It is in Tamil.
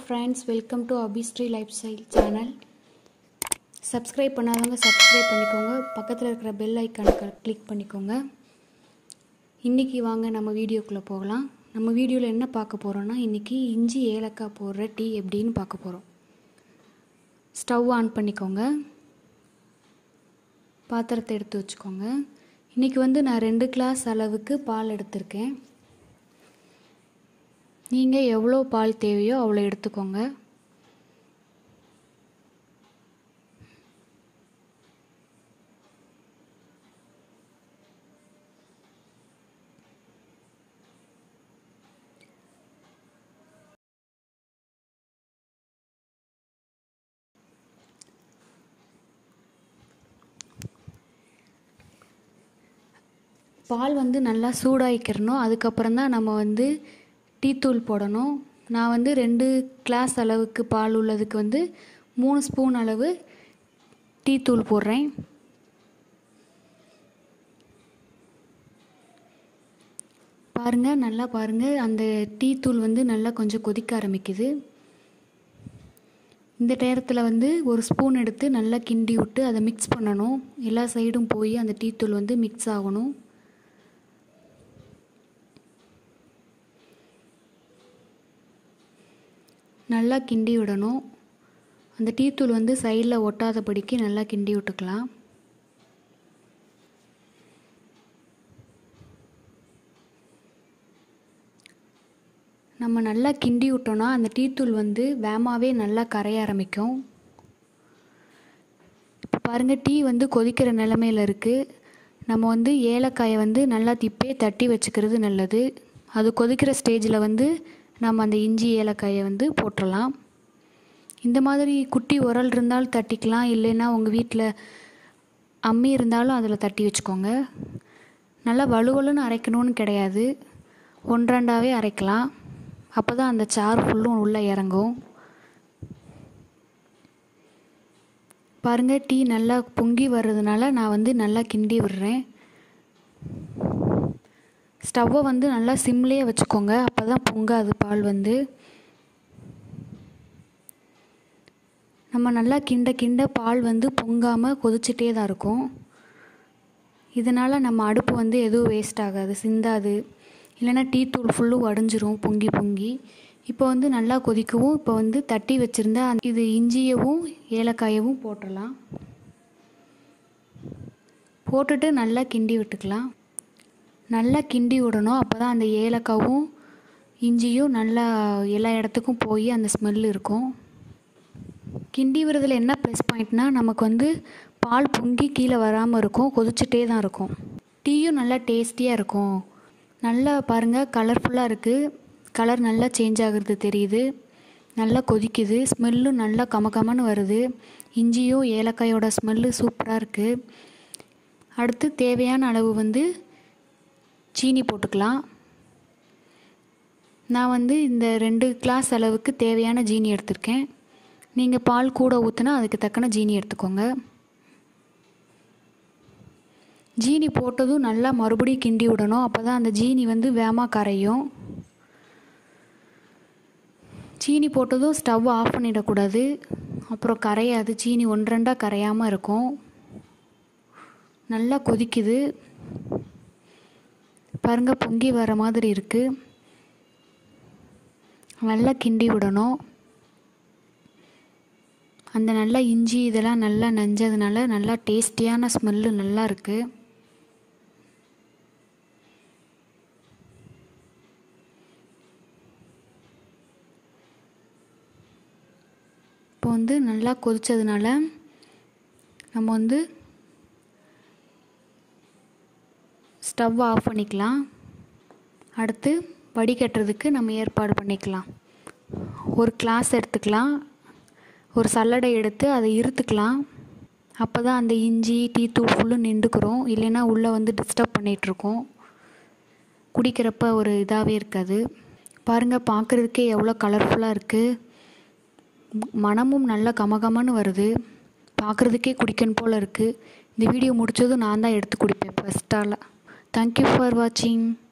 ஃப்ரெண்ட்ஸ் வெல்கம் டு அபிஸ்ட்ரி லைஃப் ஸ்டைல் சேனல் சப்ஸ்கிரைப் பண்ணாதவங்க சப்ஸ்கிரைப் பண்ணிக்கோங்க பக்கத்தில் இருக்கிற பெல் ஐக்கானை கிளிக் பண்ணிக்கோங்க இன்றைக்கி வாங்க நம்ம வீடியோக்குள்ளே போகலாம் நம்ம வீடியோவில் என்ன பார்க்க போகிறோன்னா இன்றைக்கி இஞ்சி ஏலக்காய் போடுற டீ எப்படின்னு பார்க்க போகிறோம் ஸ்டவ் ஆன் பண்ணிக்கோங்க பாத்திரத்தை எடுத்து வச்சுக்கோங்க இன்றைக்கி வந்து நான் ரெண்டு கிளாஸ் அளவுக்கு பால் எடுத்திருக்கேன் நீங்கள் எவ்வளோ பால் தேவையோ அவ்வளோ எடுத்துக்கோங்க பால் வந்து நல்லா சூடாகிக்கிறணும் அதுக்கப்புறம் தான் நம்ம வந்து டீத்தூள் போடணும் நான் வந்து ரெண்டு கிளாஸ் அளவுக்கு பால் உள்ளதுக்கு வந்து மூணு ஸ்பூன் அளவு டீத்தூள் போடுறேன் பாருங்கள் நல்லா பாருங்கள் அந்த டீத்தூள் வந்து நல்லா கொஞ்சம் கொதிக்க ஆரம்பிக்குது இந்த நேரத்தில் வந்து ஒரு ஸ்பூன் எடுத்து நல்லா கிண்டி விட்டு அதை மிக்ஸ் பண்ணணும் எல்லா சைடும் போய் அந்த டீத்தூள் வந்து மிக்ஸ் ஆகணும் நல்லா கிண்டி விடணும் அந்த டீத்தூள் வந்து சைடில் ஒட்டாதபடிக்கு நல்லா கிண்டி விட்டுக்கலாம் நம்ம நல்லா கிண்டி விட்டோன்னா அந்த டீத்தூள் வந்து வேமாவே நல்லா கரைய ஆரம்பிக்கும் இப்போ பாருங்கள் டீ வந்து கொதிக்கிற நிலமையில் இருக்குது நம்ம வந்து ஏலக்காயை வந்து நல்லா திப்பே தட்டி வச்சுக்கிறது நல்லது அது கொதிக்கிற ஸ்டேஜில் வந்து நம்ம அந்த இஞ்சி ஏலக்காயை வந்து போட்டுடலாம் இந்த மாதிரி குட்டி உரல் இருந்தாலும் தட்டிக்கலாம் இல்லைன்னா உங்கள் வீட்டில் அம்மி இருந்தாலும் அதில் தட்டி வச்சுக்கோங்க நல்லா வலுவலுன்னு அரைக்கணும்னு கிடையாது ஒன்றாண்டாவே அரைக்கலாம் அப்போ தான் அந்த சாறு ஃபுல்லும் உள்ளே இறங்கும் பாருங்கள் டீ நல்லா பொங்கி வர்றதுனால நான் வந்து நல்லா கிண்டி விடுறேன் ஸ்டவ்வை வந்து நல்லா சிம்லேயே வச்சுக்கோங்க அப்போ தான் பொங்காது பால் வந்து நம்ம நல்லா கிண்ட கிண்ட பால் வந்து பொங்காமல் கொதிச்சிட்டே தான் இருக்கும் இதனால் நம்ம அடுப்பு வந்து எதுவும் வேஸ்ட் ஆகாது சிந்தாது இல்லைன்னா டீ தூள் ஃபுல்லும் வடிஞ்சிரும் பொங்கி பொங்கி இப்போ வந்து நல்லா கொதிக்கவும் இப்போ வந்து தட்டி வச்சுருந்தா இது இஞ்சியவும் ஏலக்காயவும் போட்டுடலாம் போட்டுட்டு நல்லா கிண்டி விட்டுக்கலாம் நல்லா கிண்டி விடணும் அப்போ தான் அந்த ஏலக்காவும் இஞ்சியும் நல்லா எல்லா இடத்துக்கும் போய் அந்த ஸ்மெல் இருக்கும் கிண்டி விடுறதுல என்ன ப்ளஸ் பாயிண்ட்னால் நமக்கு வந்து பால் பொங்கி கீழே வராமல் இருக்கும் கொதிச்சுட்டே தான் இருக்கும் டீயும் நல்லா டேஸ்டியாக இருக்கும் நல்லா பாருங்கள் கலர்ஃபுல்லாக இருக்குது கலர் நல்லா சேஞ்ச் ஆகுறது தெரியுது நல்லா கொதிக்குது ஸ்மெல்லும் நல்லா கமகமன்னு வருது இஞ்சியும் ஏலக்காயோட ஸ்மெல்லு சூப்பராக இருக்குது அடுத்து தேவையான அளவு வந்து சீனி போட்டுக்கலாம் நான் வந்து இந்த ரெண்டு கிளாஸ் அளவுக்கு தேவையான ஜீனி எடுத்திருக்கேன் நீங்கள் பால் கூட ஊற்றினா அதுக்கு தக்கன ஜீனி எடுத்துக்கோங்க ஜீனி போட்டதும் நல்லா மறுபடியும் கிண்டி விடணும் அப்போ தான் அந்த ஜீனி வந்து வேமா கரையும் சீனி போட்டதும் ஸ்டவ் ஆஃப் பண்ணிடக்கூடாது அப்புறம் கரையாது சீனி ஒன்றரெண்டாக கரையாமல் இருக்கும் நல்லா கொதிக்குது பாருங்கள் பொங்கி வர மாதிரி இருக்குது நல்லா கிண்டி விடணும் அந்த நல்லா இஞ்சி இதெல்லாம் நல்லா நஞ்சதுனால நல்லா டேஸ்டியான ஸ்மெல்லு நல்லா இருக்குது இப்போ வந்து நல்லா கொதித்ததுனால நம்ம வந்து ஸ்டவ் ஆஃப் பண்ணிக்கலாம் அடுத்து வடிகட்டுறதுக்கு நம்ம ஏற்பாடு பண்ணிக்கலாம் ஒரு கிளாஸ் எடுத்துக்கலாம் ஒரு சல்லடை எடுத்து அதை இருத்துக்கலாம் அப்போ தான் அந்த இஞ்சி டீ தூள் ஃபுல்லும் நின்றுக்கிறோம் இல்லைன்னா உள்ளே வந்து டிஸ்டர்ப் பண்ணிகிட்ருக்கோம் குடிக்கிறப்ப ஒரு இதாகவே இருக்காது பாருங்கள் பார்க்குறதுக்கே எவ்வளோ கலர்ஃபுல்லாக இருக்குது மனமும் நல்லா கமகமன்னு வருது பார்க்குறதுக்கே குடிக்கணும் போல் இருக்குது இந்த வீடியோ முடித்ததும் நான் தான் எடுத்து குடிப்பேன் ஃபஸ்ட்டால் தேங்க்யூ ஃபார் வாட்சிங்